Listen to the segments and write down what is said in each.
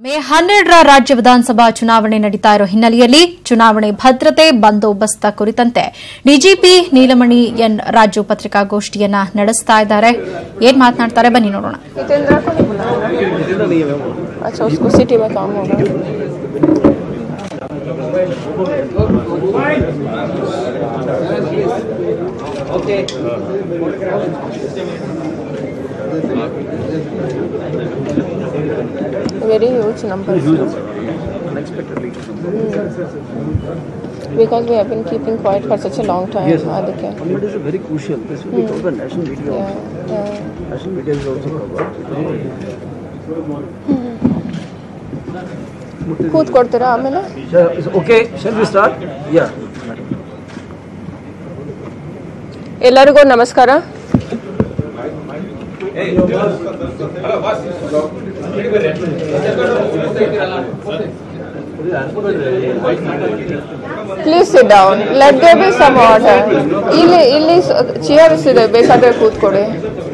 ಮೇ ಹನ್ನೆರಡರ ರಾಜ್ಯ ವಿಧಾನಸಭಾ ಚುನಾವಣೆ ನಡೀತಾ ಇರೋ ಹಿನ್ನೆಲೆಯಲ್ಲಿ ಚುನಾವಣೆ ಭದ್ರತೆ ಬಂದೋಬಸ್ತ್ ಕುರಿತಂತೆ ಡಿಜಿಪಿ ನೀಲಮಣಿ ಎನ್ ರಾಜು ಪತ್ರಿಕಾಗೋಷ್ಠಿಯನ್ನ ನಡೆಸ್ತಾ ಇದ್ದಾರೆ ಏನ್ ಮಾತನಾಡ್ತಾರೆ ಬನ್ನಿ ನೋಡೋಣ जितेंद्र को नहीं बुलाया अच्छा उसको सिटी में काम होगा very huge number because we have been keeping quiet for such a long time Yes. ಅದಕ್ಕೆ It is very crucial. This will be covered by national media. yeah, also. yeah. National media is also covered. ಕೂತ್ಕೊಡ್ತೀರಾ ಆಮೇಲೆ Shall- is okay. Shall we start? Yeah. ಎಲ್ಲರಿಗೂ ನಮಸ್ಕಾರ please sit down let they be some water ಇಲ್ಲಿ ಇಲ್ಲಿ chairs ಇದೆ ಬೇಕಾದ್ರೆ ಕೂತ್ಕೊಡಿ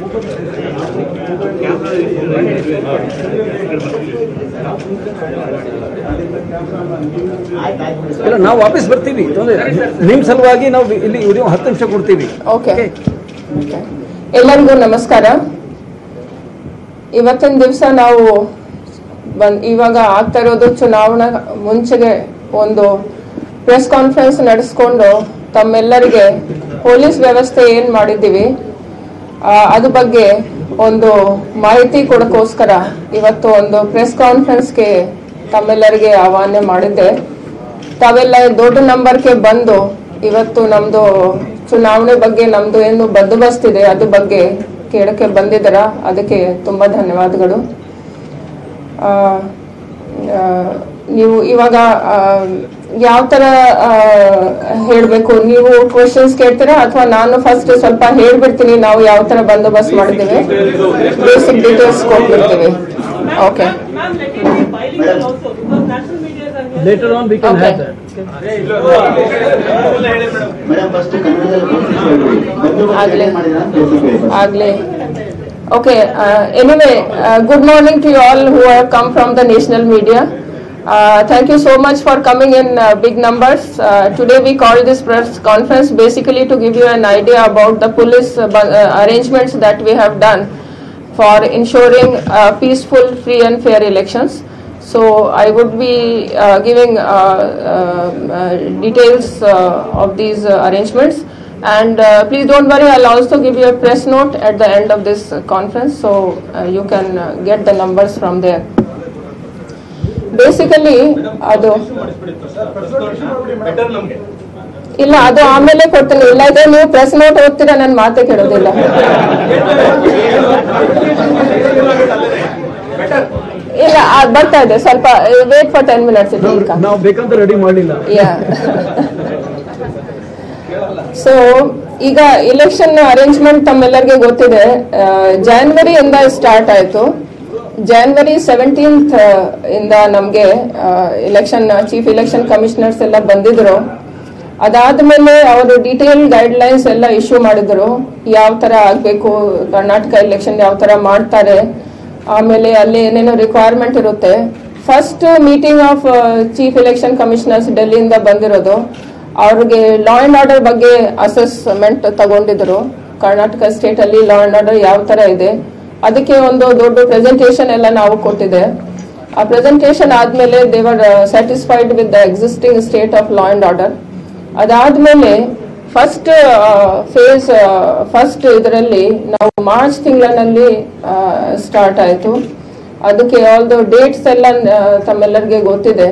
ಇಲ್ಲ ನಾವು ವಾಪಸ್ ಬರ್ತೀವಿ ತೊಂದ್ರೆ ಇಲ್ಲ. ನಿಮ್ ಸಲುವಾಗಿ ನಾವು ಇಲ್ಲಿ ವಿಡಿಯೋ ಹತ್ತು ನಿಮಿಷ ಕೊಡ್ತೀವಿ ಓಕೆ ಎಲ್ಲರಿಗೂ ನಮಸ್ಕಾರ ಇವತ್ತಿನ ದಿವಸ ನಾವು ಬಂದ್ ಇವಾಗ ಆಗ್ತಾ ಇರೋದು ಚುನಾವಣಾ ಮುಂಚೆಗೆ ಒಂದು ಪ್ರೆಸ್ ಕಾನ್ಫರೆನ್ಸ್ ನಡೆಸ್ಕೊಂಡು ತಮ್ಮೆಲ್ಲರಿಗೆ ಪೊಲೀಸ್ ವ್ಯವಸ್ಥೆ ಏನ್ ಮಾಡಿದ್ದೀವಿ ಆ, ಅದ್ರ ಬಗ್ಗೆ ಒಂದು ಮಾಹಿತಿ ಕೊಡೋಕ್ಕೋಸ್ಕರ ಇವತ್ತು ಒಂದು ಪ್ರೆಸ್ ಕಾನ್ಫರೆನ್ಸ್ಗೆ ತಮ್ಮೆಲ್ಲರಿಗೆ ಆಹ್ವಾನ ಮಾಡಿದ್ದೆ ತಾವೆಲ್ಲ ದೊಡ್ಡ ನಂಬರ್ಗೆ ಬಂದು ಇವತ್ತು ನಮ್ದು ಚುನಾವಣೆ ಬಗ್ಗೆ ನಮ್ದು ಏನು ಬಂದೋಬಸ್ತ್ ಇದೆ ಅದ್ರ ಬಗ್ಗೆ ಕೇಳಕ್ಕೆ ಬಂದಿದ್ದೀರಾ ಅದಕ್ಕೆ ತುಂಬಾ ಧನ್ಯವಾದಗಳು ಆ, ಆ, ನೀವು ಇವಾಗ ಯಾವ ತರ ಹೇಳಬೇಕು ನೀವು ಕ್ವಶನ್ಸ್ ಕೇಳ್ತೀರಾ ಅಥವಾ ನಾನು ಫಸ್ಟ್ ಸ್ವಲ್ಪ ಹೇಳ್ಬಿಡ್ತೀನಿ ನಾವು ಯಾವ ತರ ಬಂದೋಬಸ್ತ್ ಮಾಡಿದ್ದೀವಿ ಬೇಸಿಕ್ ಡೀಟೇಲ್ಸ್ ಕೊಟ್ಬಿಡ್ತೀವಿ okay Ma'am, let it be bilingual also because national media are here. Later on we can Okay. Have that madam first ಕನ್ನಡದಲ್ಲಿ ಬಂದು ಆಗ್ಲೇ. ಮಾಡಿದ ಬೇಸಿಕ್ ಆಗ್ಲೇ Okay, uh, anyway, uh, good morning to you all who have come from the national media. Uh, thank you so much for coming in uh, big numbers. Uh, today we called this press conference basically to give you an idea about the police uh, bu- uh, arrangements that we have done for ensuring uh, peaceful, free and fair elections. So I would be uh, giving uh, uh, uh, details uh, of these uh, arrangements. And uh, please don't worry, I'll also give you a press note at the end of this uh, conference so uh, you can uh, get the numbers from there. Basically ಅದು ಇಲ್ಲ ಅದು ಆಮೇಲೆ ಕೊಡ್ತೀನಿ ಇಲ್ಲ ಇದ್ರೆ ನೀವು press note ಓದ್ತೀರಾ ನನ್ನ ಮಾತೇ ಕೇಳೋದಿಲ್ಲ ಇಲ್ಲ ಅದ್ ಬರ್ತಾ ಇದೆ ಸ್ವಲ್ಪ wait for ten minutes it ನಾವು ಬೇಕಂತ ರೆಡಿ ಮಾಡಲಿಲ್ಲ ಯಾ ಸೊ ಈಗ ಇಲೆಕ್ಷನ್ ಅರೇಂಜ್ಮೆಂಟ್ ತಮ್ಮೆಲ್ಲರಿಗೆ ಗೊತ್ತಿದೆ ಜಾನ್ವರಿಯಿಂದ ಸ್ಟಾರ್ಟ್ ಆಯ್ತು ಜಾನ್ವರಿ ಸೆವೆಂಟೀನ್ತ್ ಇಂದ ನಮಗೆ ಇಲೆಕ್ಷನ್ ಚೀಫ್ ಇಲೆಕ್ಷನ್ ಕಮಿಷನರ್ಸ್ ಎಲ್ಲ ಬಂದಿದ್ರು ಅದಾದ್ಮೇಲೆ ಅವರು ಡೀಟೇಲ್ ಗೈಡ್ ಲೈನ್ಸ್ ಎಲ್ಲ ಇಶ್ಯೂ ಮಾಡಿದ್ರು ಯಾವ ತರ ಆಗ್ಬೇಕು ಕರ್ನಾಟಕ ಇಲೆಕ್ಷನ್ ಯಾವ ತರ ಮಾಡ್ತಾರೆ ಆಮೇಲೆ ಅಲ್ಲಿ ಏನೇನೋ ರಿಕ್ವೈರ್ಮೆಂಟ್ ಇರುತ್ತೆ first meeting of chief election commissioners ಡೆಲ್ಲಿಯಿಂದ ಬಂದಿರೋದು ಅವ್ರಿಗೆ ಲಾ ಅಂಡ್ ಆರ್ಡರ್ ಬಗ್ಗೆ ಅಸೆಸ್ಮೆಂಟ್ ತಗೊಂಡಿದ್ರು ಕರ್ನಾಟಕ ಸ್ಟೇಟ್ ಅಲ್ಲಿ ಲಾ ಅಂಡ್ ಆರ್ಡರ್ ಯಾವ ತರ ಇದೆ ಅದಕ್ಕೆ ಒಂದು ದೊಡ್ಡ ಪ್ರೆಸೆಂಟೇಷನ್ ಎಲ್ಲ ನಾವು ಕೊಟ್ಟಿದೆ ಆ ಪ್ರೆಸೆಂಟೇಷನ್ ಆದ್ಮೇಲೆ they were satisfied with the existing state of law and order ಅದಾದ್ಮೇಲೆ ಫಸ್ಟ್ ಫೇಸ್ ಫಸ್ಟ್ ಇದರಲ್ಲಿ ನಾವು ಮಾರ್ಚ್ ತಿಂಗಳಿನಲ್ಲಿ ಸ್ಟಾರ್ಟ್ ಆಯಿತು ಅದಕ್ಕೆ ಆಲ್ ದ ಡೇಟ್ಸ್ ಎಲ್ಲ ಆ, ತಮ್ಮೆಲ್ಲರಿಗೆ ಗೊತ್ತಿದೆ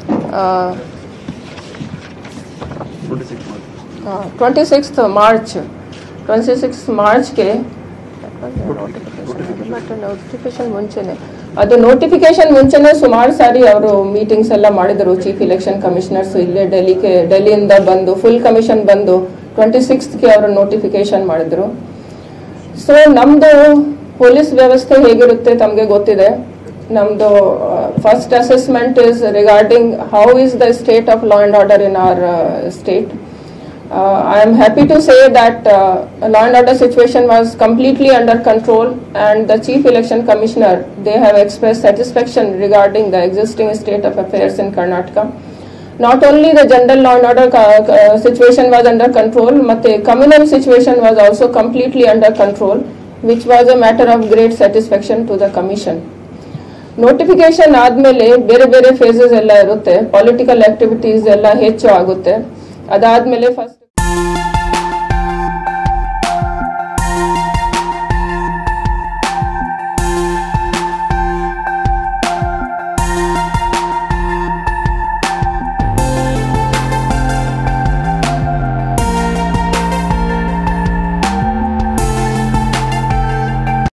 twenty sixth March twenty six ಮಾರ್ಚ್ಗೆ ನೋಟಿಫಿಕೇಶನ್ ಮುಂಚೆನೆ ಅದು ನೋಟಿಫಿಕೇಶನ್ ಮುಂಚೆನೆ ಸುಮಾರು ಸಾರಿ ಅವರು ಮೀಟಿಂಗ್ಸ್ ಎಲ್ಲ ಮಾಡಿದರು ಚೀಫ್ ಇಲೆಕ್ಷನ್ ಕಮಿಷನರ್ಸ್ ಇಲ್ಲೇ ಡೆಲ್ಲಿಗೆ ಡೆಲ್ಲಿಯಿಂದ ಬಂದು ಫುಲ್ ಕಮಿಷನ್ ಬಂದು ಟ್ವೆಂಟಿ ಸಿಕ್ಸ್ತ್ಗೆ ಅವರು ನೋಟಿಫಿಕೇಶನ್ ಮಾಡಿದ್ರು ಸೊ ನಮ್ದು ಪೊಲೀಸ್ ವ್ಯವಸ್ಥೆ ಹೇಗಿರುತ್ತೆ ತಮಗೆ ಗೊತ್ತಿದೆ ನಮ್ದು first assessment is regarding how is the state of law and order in our state Uh, I am happy to say that uh, law and order situation was completely under control and the chief election commissioner, they have expressed satisfaction regarding the existing state of affairs in Karnataka. Not only the general law and order uh, uh, situation was under control, but communal situation was also completely under control, which was a matter of great satisfaction to the commission. Notification ಆದ್ಮೇಲೆ ಬೇರೆ ಬೇರೆ phases ಎಲ್ಲ ಇರುತ್ತೆ political activities ಎಲ್ಲ ಹೆಚ್ಚು ಆಗುತ್ತೆ ಅದಾದ್ಮೇಲೆ first